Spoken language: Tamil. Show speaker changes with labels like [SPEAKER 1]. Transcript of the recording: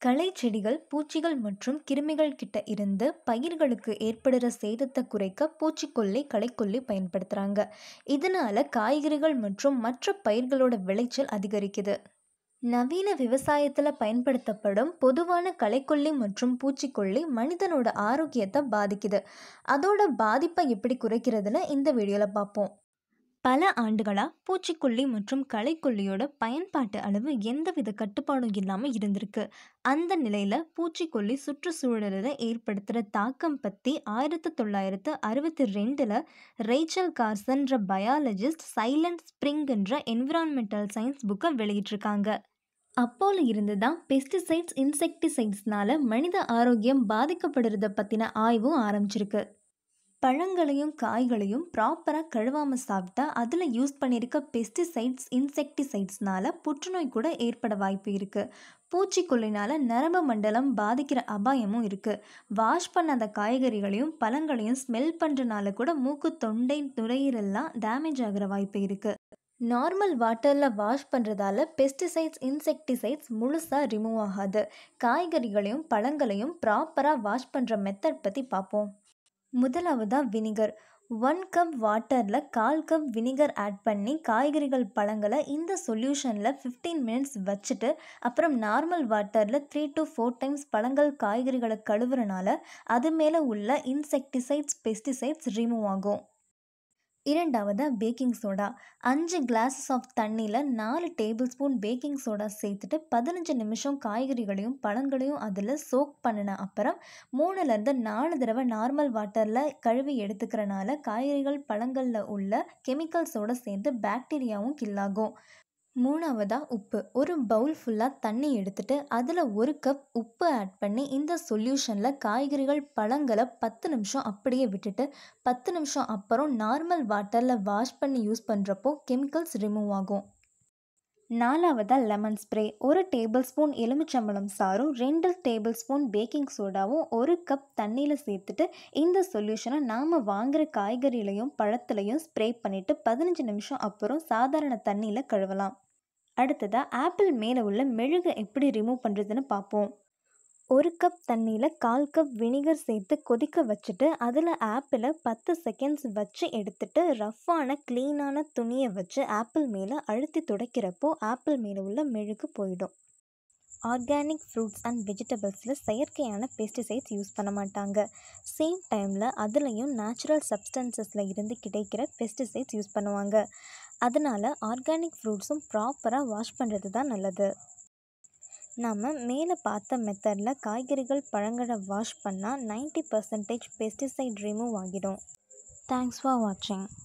[SPEAKER 1] களை செடிகள் பூச்சிகள் மற்றும் கிருமிகள் கிட்ட இருந்து பயிர்களுக்கு ஏற்படுற சேதத்தை குறைக்க பூச்சிக்கொல்லி களைக்கொல்லி பயன்படுத்துகிறாங்க இதனால காய்கறிகள் மற்றும் மற்ற பயிர்களோட விளைச்சல் அதிகரிக்குது நவீன விவசாயத்தில் பயன்படுத்தப்படும் பொதுவான களைக்கொல்லி மற்றும் பூச்சிக்கொல்லி மனிதனோட ஆரோக்கியத்தை பாதிக்குது அதோட பாதிப்பை எப்படி குறைக்கிறதுன்னு இந்த வீடியோவில் பார்ப்போம் பல ஆண்டுகளாக பூச்சிக்கொல்லி மற்றும் களைக்கொல்லியோட பயன்பாட்டு அளவு எந்தவித கட்டுப்பாடும் இல்லாமல் இருந்திருக்கு அந்த நிலையில் பூச்சிக்கொல்லி சுற்றுச்சூழலில் ஏற்படுத்துகிற தாக்கம் பற்றி ஆயிரத்தி தொள்ளாயிரத்து அறுபத்தி ரெண்டில் ரேச்சல் கார்சன்ற பயாலஜிஸ்ட் சைலண்ட் ஸ்ப்ரிங்ன்ற என்விரான்மெண்டல் சயின்ஸ் புக்கை வெளியிட்டிருக்காங்க அப்போல இருந்து தான் பெஸ்டிசைட்ஸ் இன்செக்டிசைட்ஸ்னால மனித ஆரோக்கியம் பாதிக்கப்படுறத பற்றின ஆய்வும் ஆரம்பிச்சிருக்கு பழங்களையும் காய்களையும் ப்ராப்பராக கழுவாமல் சாப்பிட்டா அதில் யூஸ் பண்ணியிருக்க பெஸ்டிசைட்ஸ் இன்செக்டிசைட்ஸ்னால புற்றுநோய் கூட ஏற்பட வாய்ப்பு இருக்குது பூச்சிக்கொல்லினால் நரம்பு மண்டலம் பாதிக்கிற அபாயமும் இருக்குது வாஷ் பண்ணாத காய்கறிகளையும் பழங்களையும் ஸ்மெல் பண்ணுறனால கூட மூக்கு தொண்டை நுரையீரல்லாம் டேமேஜ் ஆகிற வாய்ப்பு இருக்குது நார்மல் வாட்டரில் வாஷ் பண்ணுறதால பெஸ்டிசைட்ஸ் இன்செக்டிசைட்ஸ் முழுசாக ரிமூவ் ஆகாது காய்கறிகளையும் பழங்களையும் ப்ராப்பராக வாஷ் பண்ணுற மெத்தட் பற்றி பார்ப்போம் முதலாவதாக வினிகர் ஒன் கப் வாட்டரில் கால் கப் வினிகர் ஆட் பண்ணி காய்கறிகள் பழங்களை இந்த சொல்யூஷனில் ஃபிஃப்டீன் மினிட்ஸ் வச்சுட்டு அப்புறம் நார்மல் வாட்டரில் த்ரீ டு ஃபோர் டைம்ஸ் பழங்கள் காய்கறிகளை கழுவுறனால அது மேலே உள்ள இன்செக்டிசைட்ஸ் பெஸ்டிசைட்ஸ் ரிமூவ் ஆகும் இரண்டாவதாக பேக்கிங் சோடா அஞ்சு கிளாஸஸ் ஆஃப் தண்ணியில் நாலு டேபிள் ஸ்பூன் பேக்கிங் சோடா சேர்த்துட்டு பதினஞ்சு நிமிஷம் காய்கறிகளையும் பழங்களையும் அதில் சோக் பண்ணின அப்புறம் மூணுலேருந்து நாலு தடவை நார்மல் வாட்டரில் கழுவி எடுத்துக்கிறனால காய்கறிகள் பழங்களில் உள்ள கெமிக்கல்ஸோடு சேர்ந்து பாக்டீரியாவும் கில்லாகும் மூணாவதாக உப்பு ஒரு பவுல் ஃபுல்லாக தண்ணி எடுத்துட்டு அதில் ஒரு கப் உப்பு ஆட் பண்ணி இந்த சொல்யூஷனில் காய்கறிகள் பழங்களை பத்து நிமிஷம் அப்படியே விட்டுட்டு பத்து நிமிஷம் அப்புறம் நார்மல் வாட்டரில் வாஷ் பண்ணி யூஸ் பண்ணுறப்போ கெமிக்கல்ஸ் ரிமூவ் ஆகும் நாலாவதாக லெமன் ஸ்ப்ரே ஒரு டேபிள் ஸ்பூன் எலுமிச்சம்பழம் சாரும் ரெண்டு டேபிள் ஸ்பூன் பேக்கிங் சோடாவும் ஒரு கப் தண்ணியில் சேர்த்துட்டு இந்த சொல்யூஷனை நாம் வாங்குகிற காய்கறிலையும் பழத்துலையும் ஸ்ப்ரே பண்ணிவிட்டு பதினஞ்சு நிமிஷம் அப்புறம் சாதாரண தண்ணியில் கழுவலாம் அடுத்ததாக ஆப்பிள் மேலே உள்ள மெழுகை எப்படி ரிமூவ் பண்ணுறதுன்னு பார்ப்போம் ஒரு கப் தண்ணியில் கால் கப் வினிகர் சேர்த்து கொதிக்க வச்சுட்டு அதில் ஆப்பிளை பத்து செகண்ட்ஸ் வச்சு எடுத்துட்டு ரஃப்பான க்ளீனான துணியை வச்சு ஆப்பிள் மேலே அழுத்தி துடைக்கிறப்போ ஆப்பிள் மேலே உள்ள மெழுகு போயிடும் ஆர்கானிக் ஃப்ரூட்ஸ் அண்ட் வெஜிடபிள்ஸில் செயற்கையான பெஸ்டிசைட்ஸ் யூஸ் பண்ண மாட்டாங்க சேம் டைமில் அதுலேயும் நேச்சுரல் சப்ஸ்டன்சஸில் இருந்து கிடைக்கிற பெஸ்டிசைட்ஸ் யூஸ் பண்ணுவாங்க அதனால் ஆர்கானிக் ஃப்ரூட்ஸும் ப்ராப்பராக வாஷ் பண்ணுறது தான் நல்லது நாம் மேலே பார்த்த மெத்தடில் காய்கறிகள் பழங்களை வாஷ் பண்ணால் நைன்ட்டி பர்சன்டேஜ் பெஸ்டிசைட் ரிமூவ் ஆகிடும் தேங்க்ஸ் ஃபார் வாட்சிங்